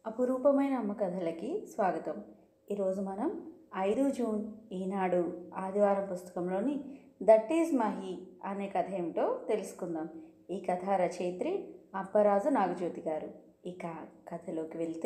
అపురూపమైన అమ్మ కథలకి స్వాగతం ఈరోజు మనం ఐదు జూన్ ఈనాడు ఆదివారం పుస్తకంలోని దట్ ఈజ్ మహి అనే కథ ఏమిటో తెలుసుకుందాం ఈ కథ రచయిత్రి అప్పరాజు నాగజ్యోతి గారు ఇక కథలోకి వెళ్తే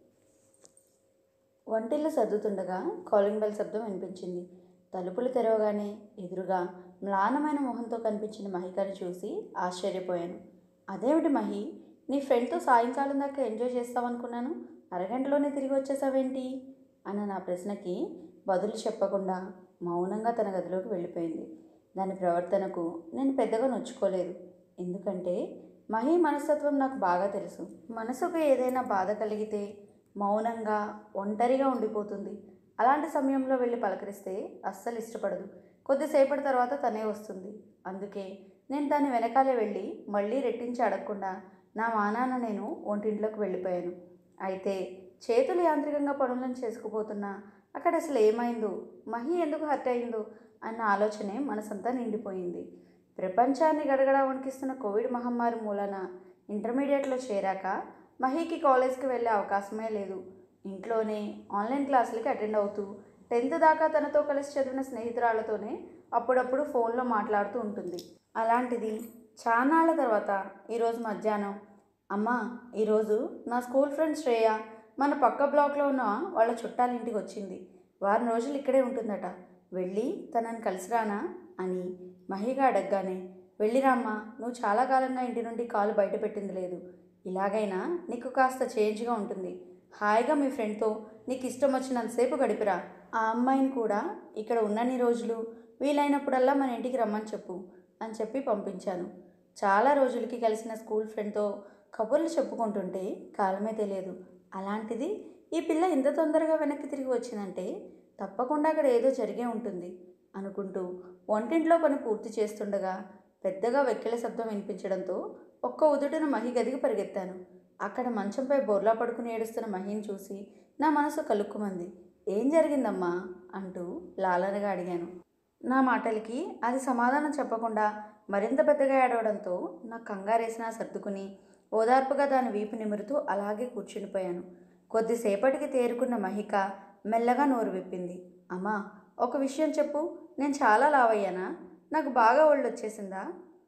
వంటిల్లు సర్దుతుండగా కాలింగ్ బెల్ శబ్దం వినిపించింది తలుపులు తెరవగానే ఎదురుగా మ్లానమైన మొహంతో కనిపించిన మహికను చూసి ఆశ్చర్యపోయాను అదేమిటి మహి నీ ఫ్రెండ్తో సాయంకాలం దాకా ఎంజాయ్ చేస్తావనుకున్నాను అరగంటలోనే తిరిగి వచ్చేసావేంటి అన్న నా ప్రశ్నకి బదులు చెప్పకుండా మౌనంగా తన గదిలోకి వెళ్ళిపోయింది దాని ప్రవర్తనకు నేను పెద్దగా నొచ్చుకోలేదు ఎందుకంటే మహి మనస్తత్వం నాకు బాగా తెలుసు మనసుకు ఏదైనా బాధ కలిగితే మౌనంగా ఒంటరిగా ఉండిపోతుంది అలాంటి సమయంలో వెళ్ళి పలకరిస్తే అస్సలు ఇష్టపడదు కొద్దిసేపటి తర్వాత తనే వస్తుంది అందుకే నేను దాని వెనకాలే వెళ్ళి మళ్ళీ రెట్టించి అడగకుండా నా మానాన నేను ఒంటింట్లోకి వెళ్ళిపోయాను అయితే చేతులు యాంత్రికంగా పనులను చేసుకుపోతున్నా అక్కడ అసలు ఏమైందో మహి ఎందుకు హర్ట్ అయిందో అన్న ఆలోచనే మనసంతా నిండిపోయింది ప్రపంచాన్ని గడగడా వణికిస్తున్న కోవిడ్ మహమ్మారి మూలన ఇంటర్మీడియట్లో చేరాక మహికి కాలేజ్కి వెళ్ళే అవకాశమే లేదు ఇంట్లోనే ఆన్లైన్ క్లాసులకి అటెండ్ అవుతూ టెన్త్ దాకా తనతో కలిసి చదివిన స్నేహితురాలతోనే అప్పుడప్పుడు ఫోన్లో మాట్లాడుతూ ఉంటుంది అలాంటిది చాన్నాళ్ళ తర్వాత ఈరోజు మధ్యాహ్నం అమ్మా ఈరోజు నా స్కూల్ ఫ్రెండ్ శ్రేయ మన పక్క బ్లాక్లో ఉన్న వాళ్ళ చుట్టాల ఇంటికి వచ్చింది వారం రోజులు ఇక్కడే ఉంటుందట వెళ్ళి తనని కలిసిరానా అని మహిగా అడగగానే వెళ్ళిరామ్మా నువ్వు చాలా కాలంగా ఇంటి నుండి కాలు బయట పెట్టింది లేదు ఇలాగైనా నీకు కాస్త చేంజ్గా ఉంటుంది హాయిగా మీ ఫ్రెండ్తో నీకు ఇష్టం వచ్చినంతసేపు గడిపిరా ఆ అమ్మాయిని కూడా ఇక్కడ ఉన్నన్ని రోజులు వీలైనప్పుడల్లా మన ఇంటికి రమ్మని చెప్పు అని చెప్పి పంపించాను చాలా రోజులకి కలిసిన స్కూల్ ఫ్రెండ్తో కబుర్లు చెప్పుకుంటుంటే కాలమే తెలియదు అలాంటిది ఈ పిల్ల ఇంత తొందరగా వెనక్కి తిరిగి వచ్చిందంటే తప్పకుండా అక్కడ ఏదో జరిగే ఉంటుంది అనుకుంటూ వంటింట్లో పని పూర్తి చేస్తుండగా పెద్దగా వెక్కిల శబ్దం వినిపించడంతో ఒక్క ఉదుటిన మహి గదికి పరిగెత్తాను అక్కడ మంచంపై బోర్లా పడుకుని ఏడుస్తున్న మహిని చూసి నా మనసు కలుక్కుమంది ఏం జరిగిందమ్మా అంటూ లాలనగా అడిగాను నా మాటలకి అది సమాధానం చెప్పకుండా మరింత పెద్దగా ఏడవడంతో నా కంగారేసినా సర్దుకుని ఓదార్పుగా దాని వీపు నిమురుతూ అలాగే కూర్చునిపోయాను కొద్దిసేపటికి తేరుకున్న మహిక మెల్లగా నోరు విప్పింది అమ్మా ఒక విషయం చెప్పు నేను చాలా లావయ్యానా నాకు బాగా ఒళ్ళు వచ్చేసిందా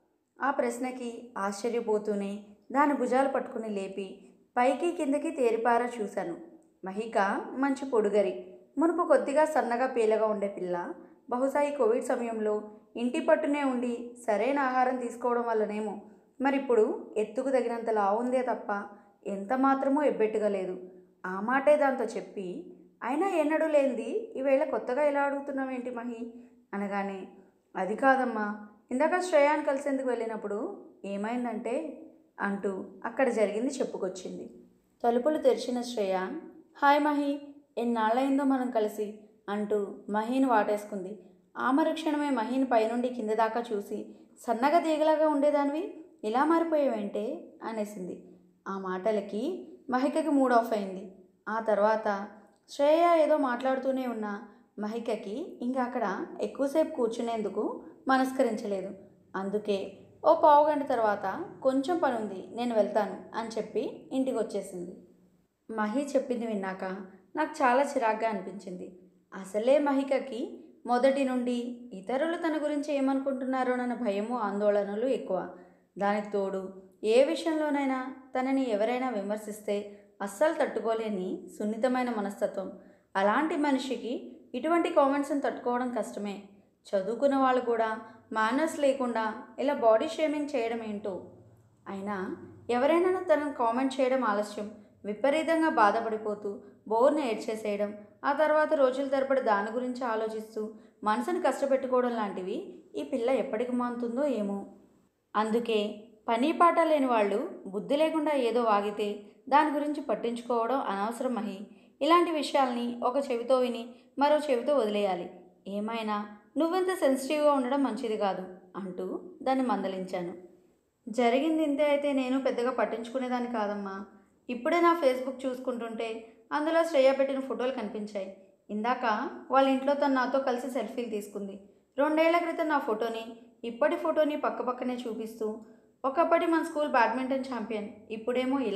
ఆ ప్రశ్నకి ఆశ్చర్యపోతూనే దాని భుజాలు పట్టుకుని లేపి పైకి కిందకి తేరిపారా చూశాను మహిక మంచి పొడుగరి మునుపు కొద్దిగా సన్నగా పీలగా ఉండే పిల్ల బహుశా ఈ కోవిడ్ సమయంలో ఇంటి పట్టునే ఉండి సరైన ఆహారం తీసుకోవడం వల్లనేమో మరిప్పుడు ఎత్తుకు తగినంత లావుందే తప్ప ఎంత మాత్రమూ ఎబ్బెట్టుగా లేదు ఆ మాటే దాంతో చెప్పి అయినా ఎన్నడూ లేనిది ఈవేళ కొత్తగా ఎలా అడుగుతున్నావేంటి మహి అనగానే అది కాదమ్మా ఇందాక శ్రేయాన్ని కలిసేందుకు వెళ్ళినప్పుడు ఏమైందంటే అంటూ అక్కడ జరిగింది చెప్పుకొచ్చింది తలుపులు తెరిచిన శ్రేయ హాయ్ మహి ఎన్నాళ్ళయిందో మనం కలిసి అంటూ మహీని వాటేసుకుంది ఆ మరుక్షణమే మహీని పైనుండి కింద దాకా చూసి సన్నగా తీగలాగా ఉండేదానివి ఇలా మారిపోయావేంటే అనేసింది ఆ మాటలకి మహికకి మూడ్ ఆఫ్ అయింది ఆ తర్వాత శ్రేయ ఏదో మాట్లాడుతూనే ఉన్న మహికకి ఇంకా అక్కడ ఎక్కువసేపు కూర్చునేందుకు మనస్కరించలేదు అందుకే ఓ పావు గంట తర్వాత కొంచెం పని ఉంది నేను వెళ్తాను అని చెప్పి ఇంటికి వచ్చేసింది మహి చెప్పింది విన్నాక నాకు చాలా చిరాగ్గా అనిపించింది అసలే మహికకి మొదటి నుండి ఇతరులు తన గురించి ఏమనుకుంటున్నారోనన్న భయము ఆందోళనలు ఎక్కువ దానికి తోడు ఏ విషయంలోనైనా తనని ఎవరైనా విమర్శిస్తే అస్సలు తట్టుకోలేని సున్నితమైన మనస్తత్వం అలాంటి మనిషికి ఇటువంటి కామెంట్స్ని తట్టుకోవడం కష్టమే చదువుకున్న వాళ్ళు కూడా మేనర్స్ లేకుండా ఇలా బాడీ షేమింగ్ చేయడం ఏంటో అయినా ఎవరైనా తనను కామెంట్ చేయడం ఆలస్యం విపరీతంగా బాధపడిపోతూ బోర్ని ఏడ్చేసేయడం ఆ తర్వాత రోజుల తరబడి దాని గురించి ఆలోచిస్తూ మనసుని కష్టపెట్టుకోవడం లాంటివి ఈ పిల్ల ఎప్పటికి మానుతుందో ఏమో అందుకే పని పాట లేని వాళ్ళు బుద్ధి లేకుండా ఏదో వాగితే దాని గురించి పట్టించుకోవడం అనవసరం మహి ఇలాంటి విషయాల్ని ఒక చెవితో విని మరో చెవితో వదిలేయాలి ఏమైనా నువ్వెంత సెన్సిటివ్గా ఉండడం మంచిది కాదు అంటూ దాన్ని మందలించాను జరిగింది ఇంతే అయితే నేను పెద్దగా పట్టించుకునేదాన్ని కాదమ్మా ఇప్పుడే నా ఫేస్బుక్ చూసుకుంటుంటే అందులో శ్రేయ పెట్టిన ఫోటోలు కనిపించాయి ఇందాక వాళ్ళ ఇంట్లో తను నాతో కలిసి సెల్ఫీలు తీసుకుంది రెండేళ్ల క్రితం నా ఫోటోని ఇప్పటి ఫోటోని పక్కపక్కనే చూపిస్తూ ఒకప్పటి మన స్కూల్ బ్యాడ్మింటన్ ఛాంపియన్ ఇప్పుడేమో ఇలా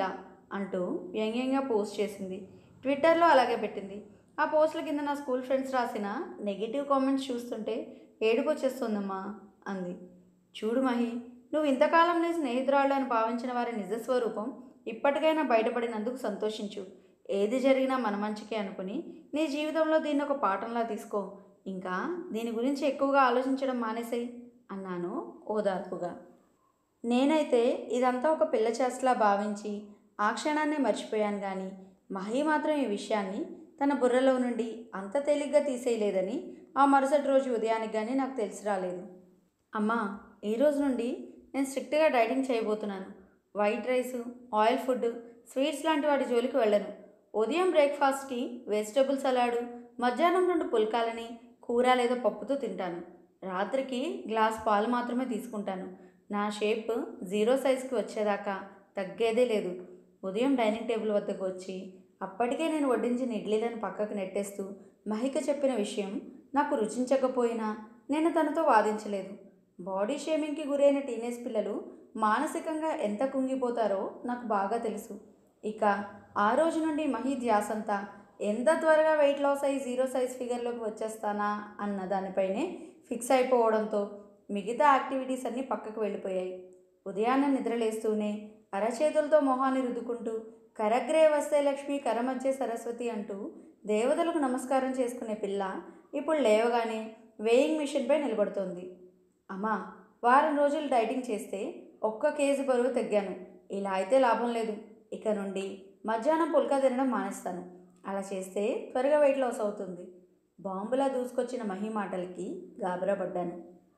అంటూ వ్యంగ్యంగా పోస్ట్ చేసింది ట్విట్టర్లో అలాగే పెట్టింది ఆ పోస్టుల కింద నా స్కూల్ ఫ్రెండ్స్ రాసిన నెగిటివ్ కామెంట్స్ చూస్తుంటే ఏడుపు వచ్చేస్తుందమ్మా అంది చూడు మహి నువ్వు ఇంతకాలం నీ స్నేహితురాళ్ళు అని భావించిన వారి నిజస్వరూపం ఇప్పటికైనా బయటపడినందుకు సంతోషించు ఏది జరిగినా మన మంచికే అనుకుని నీ జీవితంలో దీన్ని ఒక పాఠంలా తీసుకో ఇంకా దీని గురించి ఎక్కువగా ఆలోచించడం మానేసేయి అన్నాను ఓదార్పుగా నేనైతే ఇదంతా ఒక పిల్ల చేస్తలా భావించి ఆ క్షణాన్నే మర్చిపోయాను కానీ మహి మాత్రం ఈ విషయాన్ని తన బుర్రలో నుండి అంత తేలిగ్గా తీసేయలేదని ఆ మరుసటి రోజు ఉదయానికి కానీ నాకు తెలిసి రాలేదు అమ్మా ఈ రోజు నుండి నేను స్ట్రిక్ట్గా డైటింగ్ చేయబోతున్నాను white rice oil food sweets లాంటి వాటి జోలికి వెళ్ళను ఉదయం బ్రేక్ఫాస్ట్కి వెజిటబుల్ సలాడు మధ్యాహ్నం రెండు పుల్కాలని కూర లేదా పప్పుతో తింటాను రాత్రికి గ్లాస్ పాలు మాత్రమే తీసుకుంటాను నా షేప్ జీరో సైజ్కి వచ్చేదాకా తగ్గేదే లేదు ఉదయం డైనింగ్ టేబుల్ వద్దకు వచ్చి అప్పటికే నేను వడ్డించిన ఇడ్లీలను పక్కకు నెట్టేస్తూ మహిక చెప్పిన విషయం నాకు రుచించకపోయినా నేను తనతో వాదించలేదు బాడీ షేమింగ్కి గురైన టీనేజ్ పిల్లలు మానసికంగా ఎంత కుంగిపోతారో నాకు బాగా తెలుసు ఇక ఆ రోజు నుండి మహి ధ్యాసంతా ఎంత త్వరగా వెయిట్ లాస్ అయ్యి జీరో సైజ్ ఫిగర్లోకి వచ్చేస్తానా అన్న దానిపైనే ఫిక్స్ అయిపోవడంతో మిగతా యాక్టివిటీస్ అన్నీ పక్కకు వెళ్ళిపోయాయి ఉదయాన్నే నిద్రలేస్తూనే అరచేతులతో మొహాన్ని రుద్దుకుంటూ కరగ్రే వస్తే లక్ష్మి కరమధ్య సరస్వతి అంటూ దేవతలకు నమస్కారం చేసుకునే పిల్ల ఇప్పుడు లేవగానే వేయింగ్ మిషన్పై నిలబడుతోంది అమ్మా వారం రోజులు డైటింగ్ చేస్తే ఒక్క కేజీ బరువు తగ్గాను ఇలా అయితే లాభం లేదు ఇక నుండి మధ్యాహ్నం పుల్కా తినడం మానేస్తాను అలా చేస్తే త్వరగా వెయిట్ లాస్ అవుతుంది బాంబులా దూసుకొచ్చిన మహి మాటలకి గాబరా పడ్డాను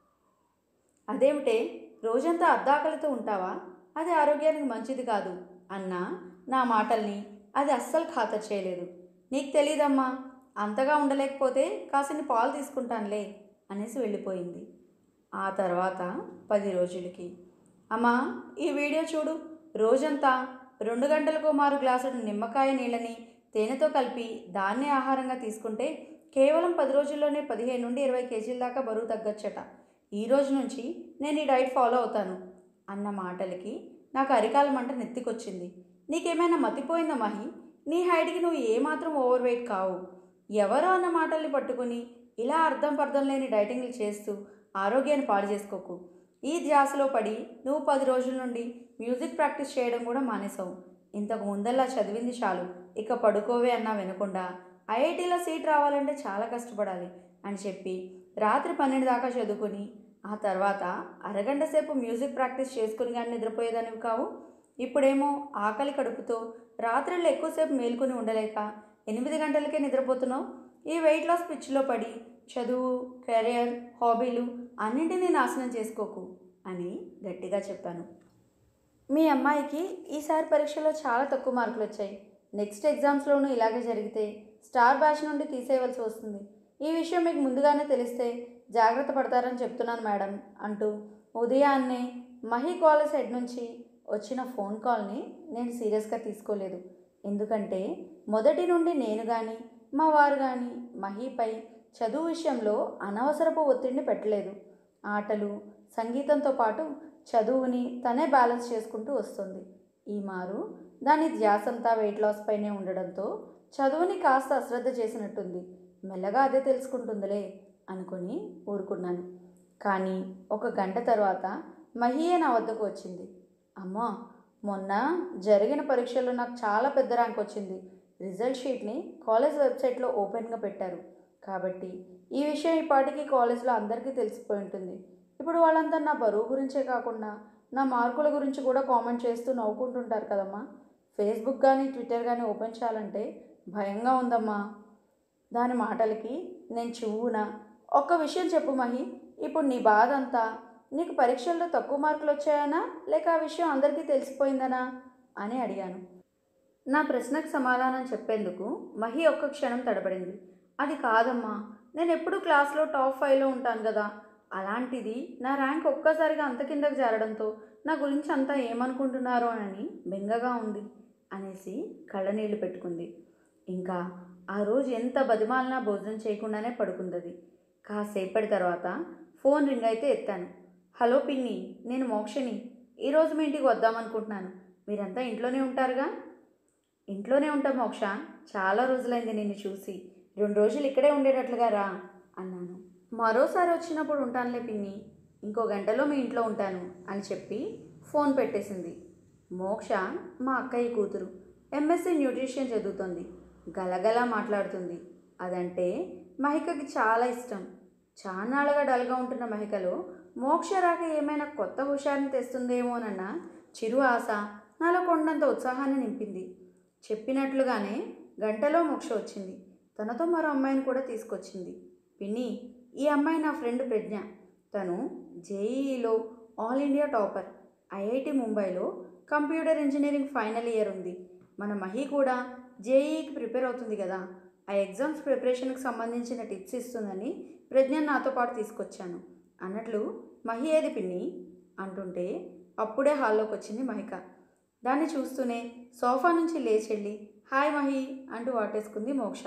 అదేమిటే రోజంతా అద్దాకలితో ఉంటావా అది ఆరోగ్యానికి మంచిది కాదు అన్న నా మాటల్ని అది అస్సలు ఖాతరు చేయలేదు నీకు తెలీదమ్మా అంతగా ఉండలేకపోతే కాసిని పాలు తీసుకుంటానులే అనేసి వెళ్ళిపోయింది ఆ తర్వాత పది రోజులకి అమ్మా ఈ వీడియో చూడు రోజంతా రెండు గంటలకు మారు గ్లాసుడు నిమ్మకాయ నీళ్ళని తేనెతో కలిపి దాన్నే ఆహారంగా తీసుకుంటే కేవలం పది రోజుల్లోనే పదిహేను నుండి ఇరవై కేజీల దాకా బరువు తగ్గొచ్చట ఈ రోజు నుంచి నేను ఈ డైట్ ఫాలో అవుతాను అన్న మాటలకి నాకు అరికాల మంట నెత్తికొచ్చింది నీకేమైనా మతిపోయిందా మహి నీ హైట్కి నువ్వు ఏమాత్రం ఓవర్ వెయిట్ కావు ఎవరో అన్న మాటల్ని పట్టుకుని ఇలా అర్థం పర్థం లేని డైటింగ్లు చేస్తూ ఆరోగ్యాన్ని పాడు చేసుకోకు ఈ ధ్యాసలో పడి నువ్వు పది రోజుల నుండి మ్యూజిక్ ప్రాక్టీస్ చేయడం కూడా మానేసావు ఇంతకు ముందల్లా చదివింది చాలు ఇక పడుకోవే అన్నా వినకుండా ఐఐటీలో సీట్ రావాలంటే చాలా కష్టపడాలి అని చెప్పి రాత్రి పన్నెండు దాకా చదువుకుని ఆ తర్వాత అరగంట సేపు మ్యూజిక్ ప్రాక్టీస్ చేసుకుని కానీ నిద్రపోయేదానివి కావు ఇప్పుడేమో ఆకలి కడుపుతో రాత్రుల్లో ఎక్కువసేపు మేల్కొని ఉండలేక ఎనిమిది గంటలకే నిద్రపోతున్నావు ఈ వెయిట్ లాస్ పిచ్చిలో పడి చదువు కెరియర్ హాబీలు అన్నింటినీ నాశనం చేసుకోకు అని గట్టిగా చెప్పాను మీ అమ్మాయికి ఈసారి పరీక్షలో చాలా తక్కువ మార్కులు వచ్చాయి నెక్స్ట్ ఎగ్జామ్స్లోనూ ఇలాగే జరిగితే స్టార్ బ్యాచ్ నుండి తీసేయవలసి వస్తుంది ఈ విషయం మీకు ముందుగానే తెలిస్తే జాగ్రత్త పడతారని చెప్తున్నాను మేడం అంటూ ఉదయాన్నే మహి కాలేజ్ హెడ్ నుంచి వచ్చిన ఫోన్ కాల్ని నేను సీరియస్గా తీసుకోలేదు ఎందుకంటే మొదటి నుండి నేను కానీ మా వారు కానీ మహీపై చదువు విషయంలో అనవసరపు ఒత్తిడిని పెట్టలేదు ఆటలు సంగీతంతో పాటు చదువుని తనే బ్యాలెన్స్ చేసుకుంటూ వస్తుంది ఈ మారు దాని ధ్యాసంతా వెయిట్ లాస్ పైనే ఉండడంతో చదువుని కాస్త అశ్రద్ధ చేసినట్టుంది మెల్లగా అదే తెలుసుకుంటుందిలే అనుకుని ఊరుకున్నాను కానీ ఒక గంట తర్వాత మహియే నా వద్దకు వచ్చింది అమ్మా మొన్న జరిగిన పరీక్షల్లో నాకు చాలా పెద్ద ర్యాంక్ వచ్చింది రిజల్ట్ షీట్ని కాలేజ్ వెబ్సైట్లో ఓపెన్గా పెట్టారు కాబట్టి ఈ విషయం ఈ పాటికి కాలేజ్లో అందరికీ తెలిసిపోయి ఉంటుంది ఇప్పుడు వాళ్ళంతా నా బరువు గురించే కాకుండా నా మార్కుల గురించి కూడా కామెంట్ చేస్తూ నవ్వుకుంటుంటారు కదమ్మా ఫేస్బుక్ కానీ ట్విట్టర్ కానీ ఓపెన్ చేయాలంటే భయంగా ఉందమ్మా దాని మాటలకి నేను చెవున ఒక్క విషయం చెప్పు మహి ఇప్పుడు నీ బాధ అంతా నీకు పరీక్షల్లో తక్కువ మార్కులు వచ్చాయనా లేక ఆ విషయం అందరికీ తెలిసిపోయిందనా అని అడిగాను నా ప్రశ్నకు సమాధానం చెప్పేందుకు మహి ఒక్క క్షణం తడబడింది అది కాదమ్మా నేను ఎప్పుడూ క్లాస్లో టాప్ ఫైవ్లో ఉంటాను కదా అలాంటిది నా ర్యాంక్ ఒక్కసారిగా అంత కిందకు చేరడంతో నా గురించి అంతా ఏమనుకుంటున్నారో అని బెంగగా ఉంది అనేసి కళ్ళనీళ్ళు పెట్టుకుంది ఇంకా ఆ రోజు ఎంత బతిమాలినా భోజనం చేయకుండానే పడుకుందది కాసేపటి తర్వాత ఫోన్ రింగ్ అయితే ఎత్తాను హలో పిన్ని నేను మోక్షని ఈరోజు మీ ఇంటికి వద్దామనుకుంటున్నాను మీరంతా ఇంట్లోనే ఉంటారుగా ఇంట్లోనే ఉంటాం మోక్ష చాలా రోజులైంది నిన్ను చూసి రెండు రోజులు ఇక్కడే ఉండేటట్లుగా రా అన్నాను మరోసారి వచ్చినప్పుడు ఉంటానులే పిన్ని ఇంకో గంటలో మీ ఇంట్లో ఉంటాను అని చెప్పి ఫోన్ పెట్టేసింది మోక్ష మా అక్కయ్య కూతురు ఎంఎస్సీ న్యూట్రిషన్ చదువుతుంది గలగలా మాట్లాడుతుంది అదంటే మహికకి చాలా ఇష్టం చాన్నాళ్ళుగా డల్గా ఉంటున్న మహికలో మోక్ష రాక ఏమైనా కొత్త హుషారుని తెస్తుందేమోనన్న చిరు ఆశ నాలో కొండంత ఉత్సాహాన్ని నింపింది చెప్పినట్లుగానే గంటలో మోక్ష వచ్చింది తనతో మరో అమ్మాయిని కూడా తీసుకొచ్చింది పిన్ని ఈ అమ్మాయి నా ఫ్రెండ్ ప్రజ్ఞ తను జేఈఈలో ఆల్ ఇండియా టాపర్ ఐఐటి ముంబైలో కంప్యూటర్ ఇంజనీరింగ్ ఫైనల్ ఇయర్ ఉంది మన మహి కూడా జేఈకి ప్రిపేర్ అవుతుంది కదా ఆ ఎగ్జామ్స్ ప్రిపరేషన్కి సంబంధించిన టిప్స్ ఇస్తుందని ప్రజ్ఞ నాతో పాటు తీసుకొచ్చాను అన్నట్లు మహి ఏది పిన్ని అంటుంటే అప్పుడే హాల్లోకి వచ్చింది మహిక దాన్ని చూస్తూనే సోఫా నుంచి లేచెళ్ళి హాయ్ మహి అంటూ వాటేసుకుంది మోక్ష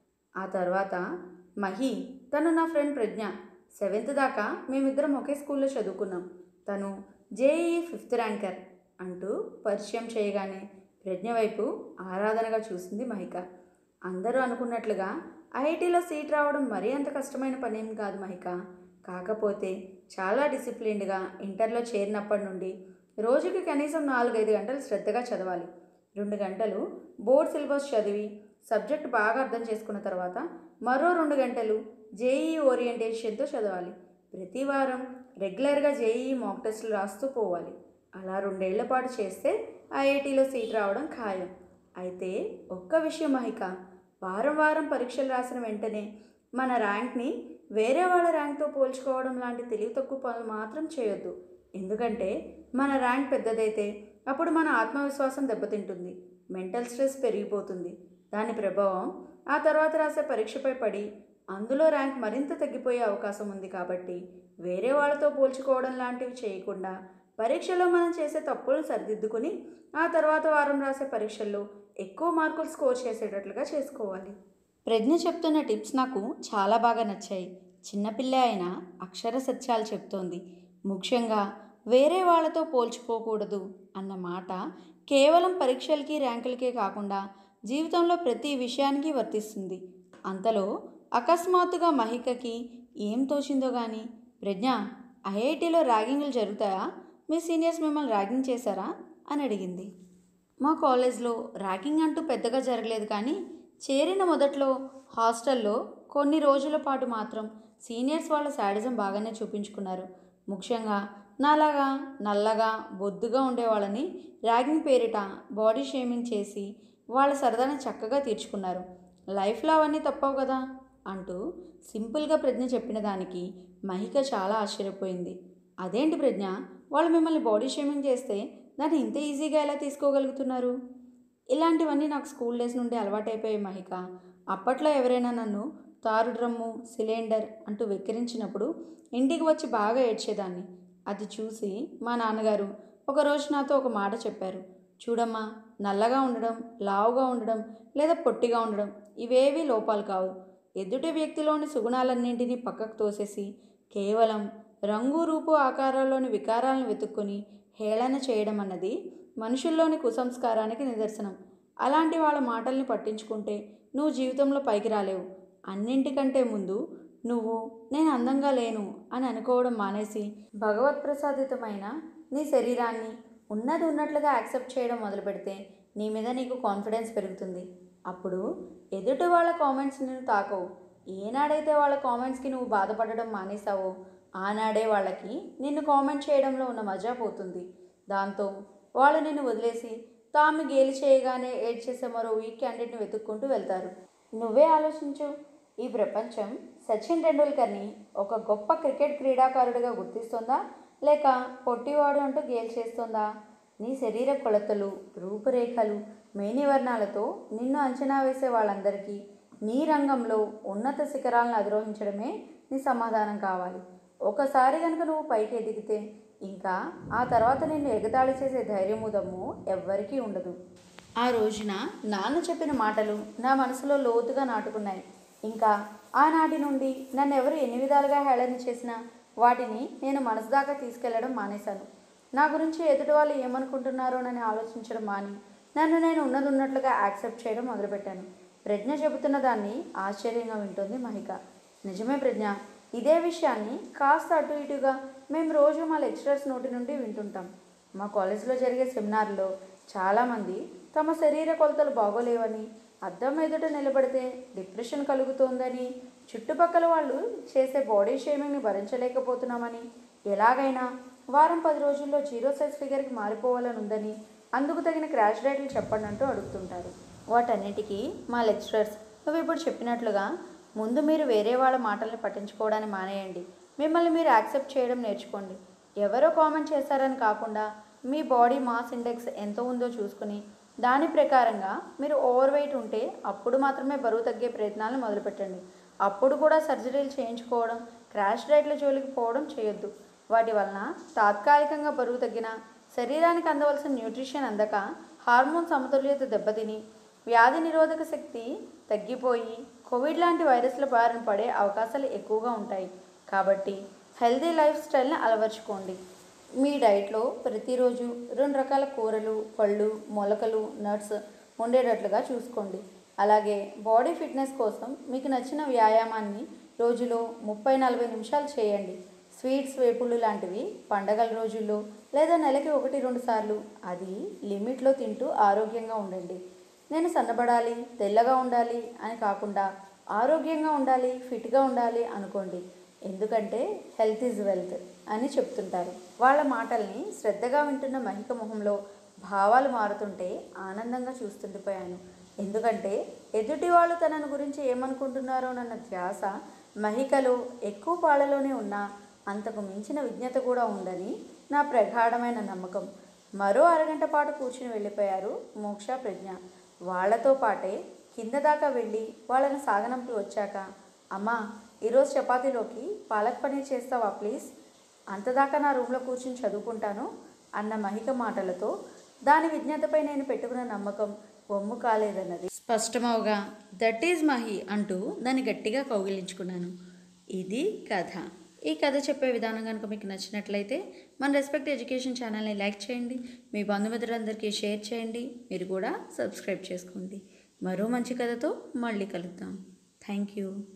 ఆ తర్వాత మహి తను నా ఫ్రెండ్ ప్రజ్ఞ సెవెంత్ దాకా మేమిద్దరం ఒకే స్కూల్లో చదువుకున్నాం తను జేఈ ఫిఫ్త్ ర్యాంకర్ అంటూ పరిచయం చేయగానే ప్రజ్ఞ వైపు ఆరాధనగా చూసింది మహిక అందరూ అనుకున్నట్లుగా ఐఐటీలో సీట్ రావడం మరీ అంత కష్టమైన పనేం కాదు మహిక కాకపోతే చాలా డిసిప్లిన్డ్గా ఇంటర్లో చేరినప్పటి నుండి రోజుకి కనీసం నాలుగైదు గంటలు శ్రద్ధగా చదవాలి రెండు గంటలు బోర్డ్ సిలబస్ చదివి సబ్జెక్ట్ బాగా అర్థం చేసుకున్న తర్వాత మరో రెండు గంటలు జేఈ ఓరియంటేషన్తో చదవాలి ప్రతి వారం రెగ్యులర్గా జేఈ మాక్ టెస్టులు రాస్తూ పోవాలి అలా రెండేళ్ల పాటు చేస్తే ఐఐటీలో సీట్ రావడం ఖాయం అయితే ఒక్క విషయం మహిక వారం వారం పరీక్షలు రాసిన వెంటనే మన ర్యాంక్ని వేరే వాళ్ళ ర్యాంక్తో పోల్చుకోవడం లాంటి తెలివి తక్కువ పనులు మాత్రం చేయొద్దు ఎందుకంటే మన ర్యాంక్ పెద్దదైతే అప్పుడు మన ఆత్మవిశ్వాసం దెబ్బతింటుంది మెంటల్ స్ట్రెస్ పెరిగిపోతుంది దాని ప్రభావం ఆ తర్వాత రాసే పరీక్షపై పడి అందులో ర్యాంక్ మరింత తగ్గిపోయే అవకాశం ఉంది కాబట్టి వేరే వాళ్ళతో పోల్చుకోవడం లాంటివి చేయకుండా పరీక్షలో మనం చేసే తప్పులను సరిదిద్దుకుని ఆ తర్వాత వారం రాసే పరీక్షల్లో ఎక్కువ మార్కులు స్కోర్ చేసేటట్లుగా చేసుకోవాలి ప్రజ్ఞ చెప్తున్న టిప్స్ నాకు చాలా బాగా నచ్చాయి చిన్నపిల్ల అయినా అక్షర సత్యాలు చెప్తోంది ముఖ్యంగా వేరే వాళ్ళతో పోల్చుకోకూడదు అన్న మాట కేవలం పరీక్షలకి ర్యాంకులకే కాకుండా జీవితంలో ప్రతి విషయానికి వర్తిస్తుంది అంతలో అకస్మాత్తుగా మహికకి ఏం తోచిందో కానీ ప్రజ్ఞ ఐఐటీలో ర్యాగింగ్లు జరుగుతాయా మీ సీనియర్స్ మిమ్మల్ని ర్యాగింగ్ చేశారా అని అడిగింది మా కాలేజ్లో ర్యాగింగ్ అంటూ పెద్దగా జరగలేదు కానీ చేరిన మొదట్లో హాస్టల్లో కొన్ని రోజుల పాటు మాత్రం సీనియర్స్ వాళ్ళ శాడిజం బాగానే చూపించుకున్నారు ముఖ్యంగా నాలాగా నల్లగా బొద్దుగా ఉండేవాళ్ళని ర్యాగింగ్ పేరిట బాడీ షేమింగ్ చేసి వాళ్ళ సరదాని చక్కగా తీర్చుకున్నారు లైఫ్లో అవన్నీ తప్పవు కదా అంటూ సింపుల్గా ప్రజ్ఞ చెప్పిన దానికి మహిక చాలా ఆశ్చర్యపోయింది అదేంటి ప్రజ్ఞ వాళ్ళు మిమ్మల్ని బాడీ షేమింగ్ చేస్తే దాన్ని ఇంత ఈజీగా ఎలా తీసుకోగలుగుతున్నారు ఇలాంటివన్నీ నాకు స్కూల్ డేస్ నుండి అలవాటైపోయాయి మహిక అప్పట్లో ఎవరైనా నన్ను తారు డ్రమ్ము సిలిండర్ అంటూ వెక్కిరించినప్పుడు ఇంటికి వచ్చి బాగా ఏడ్చేదాన్ని అది చూసి మా నాన్నగారు ఒకరోజు నాతో ఒక మాట చెప్పారు చూడమ్మా నల్లగా ఉండడం లావుగా ఉండడం లేదా పొట్టిగా ఉండడం ఇవేవీ లోపాలు కావు ఎదుటి వ్యక్తిలోని సుగుణాలన్నింటినీ పక్కకు తోసేసి కేవలం రంగు రూపు ఆకారాల్లోని వికారాలను వెతుక్కొని హేళన చేయడం అన్నది మనుషుల్లోని కుసంస్కారానికి నిదర్శనం అలాంటి వాళ్ళ మాటల్ని పట్టించుకుంటే నువ్వు జీవితంలో పైకి రాలేవు అన్నింటికంటే ముందు నువ్వు నేను అందంగా లేను అని అనుకోవడం మానేసి భగవత్ ప్రసాదితమైన నీ శరీరాన్ని ఉన్నది ఉన్నట్లుగా యాక్సెప్ట్ చేయడం మొదలు పెడితే నీ మీద నీకు కాన్ఫిడెన్స్ పెరుగుతుంది అప్పుడు ఎదుటి వాళ్ళ కామెంట్స్ నిన్ను తాకవు ఏనాడైతే వాళ్ళ కామెంట్స్కి నువ్వు బాధపడడం మానేసావో ఆనాడే వాళ్ళకి నిన్ను కామెంట్ చేయడంలో ఉన్న మజా పోతుంది దాంతో వాళ్ళు నిన్ను వదిలేసి తాము గేలి చేయగానే ఏడ్ చేసే మరో వీక్ క్యాండిడేట్ని వెతుక్కుంటూ వెళ్తారు నువ్వే ఆలోచించు ఈ ప్రపంచం సచిన్ టెండూల్కర్ని ఒక గొప్ప క్రికెట్ క్రీడాకారుడిగా గుర్తిస్తుందా లేక పొట్టివాడు అంటూ గేల్ చేస్తుందా నీ శరీర కొలతలు రూపురేఖలు మేనివర్ణాలతో నిన్ను అంచనా వేసే వాళ్ళందరికీ నీ రంగంలో ఉన్నత శిఖరాలను అధిరోహించడమే నీ సమాధానం కావాలి ఒకసారి కనుక నువ్వు పైకి ఎదిగితే ఇంకా ఆ తర్వాత నిన్ను ఎగతాళి చేసే ధైర్యము దమ్ము ఎవ్వరికీ ఉండదు ఆ రోజున నాన్న చెప్పిన మాటలు నా మనసులో లోతుగా నాటుకున్నాయి ఇంకా ఆనాటి నుండి నన్ను ఎవరు ఎన్ని విధాలుగా హేళన చేసినా వాటిని నేను మనసు దాకా తీసుకెళ్లడం మానేశాను నా గురించి ఎదుటి వాళ్ళు ఏమనుకుంటున్నారోనని ఆలోచించడం మాని నన్ను నేను ఉన్నది ఉన్నట్లుగా యాక్సెప్ట్ చేయడం మొదలుపెట్టాను ప్రజ్ఞ చెబుతున్న దాన్ని ఆశ్చర్యంగా వింటుంది మహిక నిజమే ప్రజ్ఞ ఇదే విషయాన్ని కాస్త అటు ఇటుగా మేము రోజు మా లెక్చరర్స్ నోటి నుండి వింటుంటాం మా కాలేజీలో జరిగే సెమినార్లో చాలామంది తమ శరీర కొలతలు బాగోలేవని అద్దం ఎదుట నిలబడితే డిప్రెషన్ కలుగుతోందని చుట్టుపక్కల వాళ్ళు చేసే బాడీ షేమింగ్ని భరించలేకపోతున్నామని ఎలాగైనా వారం పది రోజుల్లో జీరో సైజ్ ఫిగర్కి మారిపోవాలని ఉందని అందుకు తగిన క్రాష్ డైట్లు చెప్పండి అంటూ అడుగుతుంటారు వాటన్నిటికీ మా లెక్చరర్స్ నువ్వు ఇప్పుడు చెప్పినట్లుగా ముందు మీరు వేరే వాళ్ళ మాటల్ని పట్టించుకోవడాన్ని మానేయండి మిమ్మల్ని మీరు యాక్సెప్ట్ చేయడం నేర్చుకోండి ఎవరో కామెంట్ చేశారని కాకుండా మీ బాడీ మాస్ ఇండెక్స్ ఎంత ఉందో చూసుకుని దాని ప్రకారంగా మీరు ఓవర్ వెయిట్ ఉంటే అప్పుడు మాత్రమే బరువు తగ్గే ప్రయత్నాలను మొదలుపెట్టండి అప్పుడు కూడా సర్జరీలు చేయించుకోవడం క్రాష్ డైట్ల జోలికి పోవడం చేయొద్దు వాటి వలన తాత్కాలికంగా బరువు తగ్గిన శరీరానికి అందవలసిన న్యూట్రిషన్ అందక హార్మోన్ సమతుల్యత దెబ్బతిని వ్యాధి నిరోధక శక్తి తగ్గిపోయి కోవిడ్ లాంటి వైరస్ల బారిన పడే అవకాశాలు ఎక్కువగా ఉంటాయి కాబట్టి హెల్తీ లైఫ్ స్టైల్ని అలవర్చుకోండి మీ డైట్లో ప్రతిరోజు రెండు రకాల కూరలు పళ్ళు మొలకలు నట్స్ ఉండేటట్లుగా చూసుకోండి అలాగే బాడీ ఫిట్నెస్ కోసం మీకు నచ్చిన వ్యాయామాన్ని రోజులో ముప్పై నలభై నిమిషాలు చేయండి స్వీట్స్ వేపుళ్ళు లాంటివి పండగల రోజుల్లో లేదా నెలకి ఒకటి రెండు సార్లు అది లిమిట్లో తింటూ ఆరోగ్యంగా ఉండండి నేను సన్నబడాలి తెల్లగా ఉండాలి అని కాకుండా ఆరోగ్యంగా ఉండాలి ఫిట్గా ఉండాలి అనుకోండి ఎందుకంటే హెల్త్ ఈజ్ వెల్త్ అని చెప్తుంటారు వాళ్ళ మాటల్ని శ్రద్ధగా వింటున్న మహిక మొహంలో భావాలు మారుతుంటే ఆనందంగా చూస్తుండిపోయాను ఎందుకంటే ఎదుటి వాళ్ళు తనను గురించి ఏమనుకుంటున్నారోనన్న ధ్యాస మహికలో ఎక్కువ పాళ్ళలోనే ఉన్నా అంతకు మించిన విజ్ఞత కూడా ఉందని నా ప్రగాఢమైన నమ్మకం మరో అరగంట పాటు కూర్చుని వెళ్ళిపోయారు మోక్ష ప్రజ్ఞ వాళ్లతో పాటే కింద దాకా వెళ్ళి వాళ్ళని సాగనంపి వచ్చాక అమ్మా ఈరోజు చపాతీలోకి పాలక్ పనీర్ చేస్తావా ప్లీజ్ అంతదాకా నా రూమ్లో కూర్చుని చదువుకుంటాను అన్న మహిక మాటలతో దాని విజ్ఞతపై నేను పెట్టుకున్న నమ్మకం బొమ్ము కాలేదన్నది స్పష్టమవుగా దట్ ఈజ్ మహి అంటూ దాన్ని గట్టిగా కౌగిలించుకున్నాను ఇది కథ ఈ కథ చెప్పే విధానం కనుక మీకు నచ్చినట్లయితే మన రెస్పెక్ట్ ఎడ్యుకేషన్ ఛానల్ని లైక్ చేయండి మీ బంధుమిత్రులందరికీ షేర్ చేయండి మీరు కూడా సబ్స్క్రైబ్ చేసుకోండి మరో మంచి కథతో మళ్ళీ కలుద్దాం థ్యాంక్ యూ